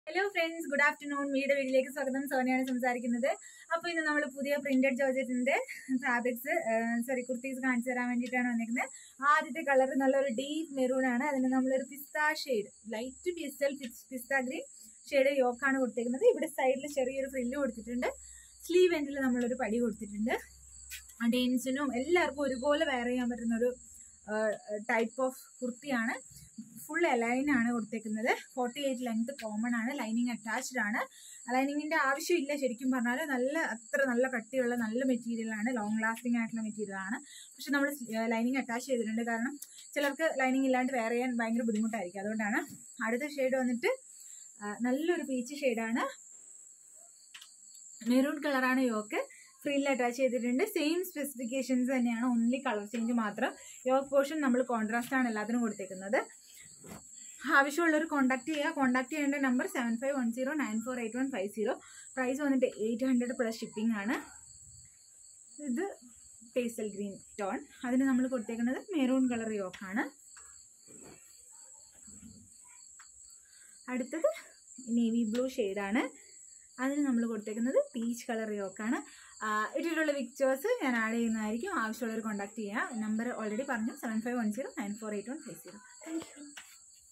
hello friends good afternoon media വീഡിയോയിലേക്ക് സ്വാഗതം സോനിയാണ് സംസാരിക്കുന്നത് അപ്പോൾ ഇന്ന് നമ്മൾ പുതിയ പ്രിന്റഡ് ജോർജറ്റിന്റെ ഫാബ്രിക്സ് സോറി കുർത്തീസ് കാണിച്ചു തരാൻ വേണ്ടിയിട്ടാണ് വന്നിരിക്കുന്നത് ആദ്യത്തെ കളർ നല്ലൊരു ഡീപ്പ് മെറൂൺ ആണ് അതിന് നമ്മളൊരു പിസ്ത ഷെയ്ഡ് ലൈറ്റ് പിസ്റ്റൽ പിസ്ത ഗ്രീൻ ഷെയ്ഡ് യോക്കാണ് കൊടുത്തേക്കുന്നത് ഇവിടെ സൈഡിൽ ചെറിയൊരു ഫ്രില്ല് കൊടുത്തിട്ടുണ്ട് സ്ലീവ് എൻഡിൽ നമ്മളൊരു പടി കൊടുത്തിട്ടുണ്ട് ഡെയിൻസിനും എല്ലാവർക്കും ഒരുപോലെ വെയർ ചെയ്യാൻ പറ്റുന്ന ഒരു ടൈപ്പ് ഓഫ് കുർത്തിയാണ് ഫുൾ അലൈൻ ആണ് കൊടുത്തേക്കുന്നത് ഫോർട്ടി എയ്റ്റ് ലെങ്ത് കോമൺ ആണ് ലൈനിങ് അറ്റാച്ച്ഡ് ആണ് ലൈനിങ്ങിന്റെ ആവശ്യമില്ല ശരിക്കും പറഞ്ഞാൽ നല്ല അത്ര നല്ല കട്ടിയുള്ള നല്ല മെറ്റീരിയൽ ആണ് ലോങ് ലാസ്റ്റിംഗ് ആയിട്ടുള്ള മെറ്റീരിയൽ ആണ് പക്ഷെ നമ്മൾ ലൈനിങ് അറ്റാച്ച് ചെയ്തിട്ടുണ്ട് കാരണം ചിലർക്ക് ലൈനിങ് ഇല്ലാണ്ട് വെയർ ചെയ്യാൻ ഭയങ്കര ബുദ്ധിമുട്ടായിരിക്കും അതുകൊണ്ടാണ് അടുത്ത ഷെയ്ഡ് വന്നിട്ട് നല്ലൊരു പീച്ച് ഷെയ്ഡാണ് മെറൂൺ കളറാണ് യോക്ക് ഫ്രീൽ അറ്റാച്ച് ചെയ്തിട്ടുണ്ട് സെയിം സ്പെസിഫിക്കേഷൻസ് തന്നെയാണ് ഓൺലി കളർ ചേഞ്ച് മാത്രം യോക്ക് പോർഷൻ നമ്മൾ കോൺട്രാസ്റ്റ് ആണ് എല്ലാത്തിനും കൊടുത്തേക്കുന്നത് ആവശ്യമുള്ളവർ കോൺടാക്ട് ചെയ്യുക കോൺടാക്ട് ചെയ്യേണ്ട number seven five one zero nine four eight one five zero price വന്നിട്ട് എയ്റ്റ് ഹൺഡ്രഡ് പ്ലസ് ഷിപ്പിംഗ് ആണ് ഇത് പേസൽ ഗ്രീൻ ടോൺ അതിന് നമ്മൾ കൊടുത്തേക്കുന്നത് മെറൂൺ കളർ യോക്കാണ് അടുത്തത് നേവി ബ്ലൂ ഷെയ്ഡാണ് അതിന് നമ്മൾ കൊടുത്തേക്കുന്നത് പീച്ച് കളർ യോക്കാണ് ഇട്ടിട്ടുള്ള പിക്ചേഴ്സ് ഞാൻ ആഡ് ചെയ്യുന്നതായിരിക്കും ആവശ്യമുള്ളവർ കോൺടാക്ട് ചെയ്യുക നമ്പർ ഓൾറെഡി പറഞ്ഞു seven five one zero nine four eight one five zero thank U